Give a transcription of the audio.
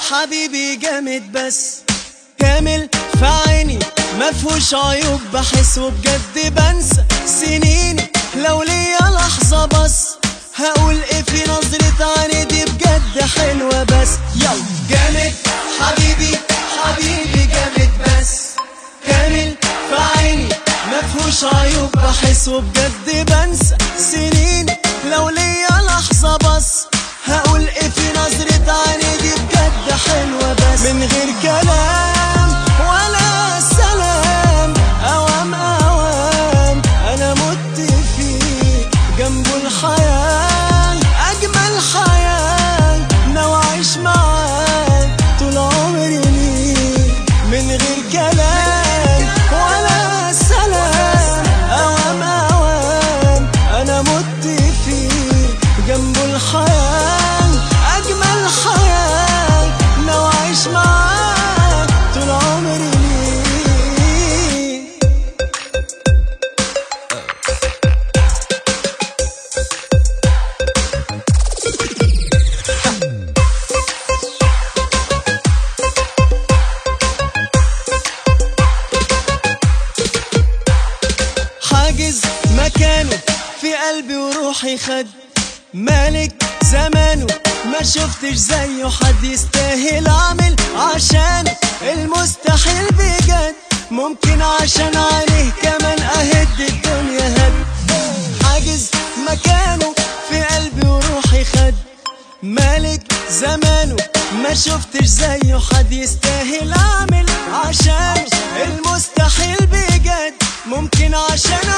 حبيبي جامد بس كامل في عيني مفهوش عيوب بحس وبجد بنسى سنيني لو ليا لحظة بس هقول ايه في نظرة عيني دي بجد حلوة بس يلا جامد حبيبي حبيبي جامد بس كامل في عيني مفهوش عيوب بحس وبجد بنسى سنيني لو ليا لحظة بس هقول ايه في نظرة عيني دي بجد حلوة بس من غير كلام ولا سلام اوام اوام انا مت فيك جنبه الحياة اجمل حياة ناوي اعيش معاك طول عمري ليك من غير كلام ولا سلام اوام اوام انا مت فيك جنبه الحياة اجمل حياة ناوي اعيش معاك طول عمري ليك حاجز مكانه في قلبي وروحي خد مالك زمانه ما شفتش زيه حد يستاهل اعمل عشان المستحيل بجد ممكن عشان عليه كمان اهد الدنيا هد حاجز مكانه في قلبي وروحي خد مالك زمانه ما شفتش زيه حد يستاهل اعمل عشان المستحيل بجد ممكن عشان